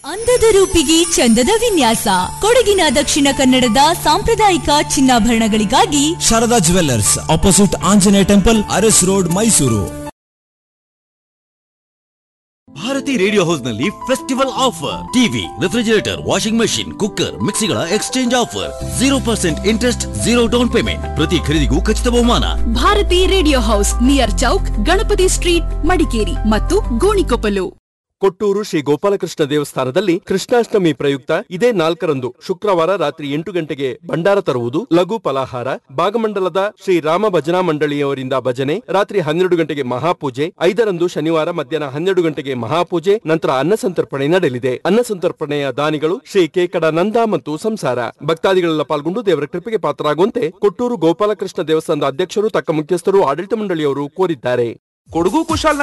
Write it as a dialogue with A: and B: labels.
A: ಅಂದದ ರೂಪಿಗೆ ಚಂದದ ವಿನ್ಯಾಸ ಕೊಡಗಿನ ದಕ್ಷಿಣ ಕನ್ನಡದ ಸಾಂಪ್ರದಾಯಿಕ ಚಿನ್ನಾಭರಣಗಳಿಗಾಗಿ
B: Sharada jewellers opposite Anjaneya temple Aras road Mysuru
C: Bharathi radio house ನಲ್ಲಿ festival offer TV refrigerator washing machine cooker ಮಿಕ್ಸಿಗಳ exchange offer zero percent interest zero down payment ಪ್ರತಿ ಖರೀದಿಗೂ ಖಚಿತ ಬಹುಮಾನ
D: Bharathi radio house near Chowk Ganapathi street Madikeri ಮತ್ತು ಗೋಣಿಕೊಪ್ಪಲು
E: ಕೊಟ್ಟೂರು ಶ್ರೀ ಗೋಪಾಲಕೃಷ್ಣ ದೇವಸ್ಥಾನದಲ್ಲಿ ಕೃಷ್ಣಾಷ್ಟಮಿ ಪ್ರಯುಕ್ತ ಇದೇ ನಾಲ್ಕರಂದು ಶುಕ್ರವಾರ ರಾತ್ರಿ ಎಂಟು ಗಂಟೆಗೆ ಭಂಡಾರ ತರುವುದು ಲಘು ಫಲಾಹಾರ ಭಾಗಮಂಡಲದ ಶ್ರೀ ರಾಮ ಭಜನಾ ಮಂಡಳಿಯವರಿಂದ ಭಜನೆ ರಾತ್ರಿ ಹನ್ನೆರಡು ಗಂಟೆಗೆ ಮಹಾಪೂಜೆ ಐದರಂದು ಶನಿವಾರ ಮಧ್ಯಾಹ್ನ ಹನ್ನೆರಡು ಗಂಟೆಗೆ ಮಹಾಪೂಜೆ ನಂತರ ಅನ್ನಸಂತರ್ಪಣೆ ನಡೆಯಲಿದೆ ಅನ್ನಸಂತರ್ಪಣೆಯ ದಾನಿಗಳು ಶ್ರೀ ಕೇಕಡ ನಂದ ಮತ್ತು ಸಂಸಾರ ಭಕ್ತಾದಿಗಳೆಲ್ಲ ಪಾಲ್ಗೊಂಡು ದೇವರ ಕೃಪೆಗೆ ಪಾತ್ರರಾಗುವಂತೆ ಕೊಟ್ಟೂರು ಗೋಪಾಲಕೃಷ್ಣ ದೇವಸ್ಥಾನದ ಅಧ್ಯಕ್ಷರು ತಕ್ಕ ಮುಖ್ಯಸ್ಥರು ಆಡಳಿತ ಮಂಡಳಿಯವರು ಕೋರಿದ್ದಾರೆ
F: ಕೊಡಗು ಕುಶಾಲ್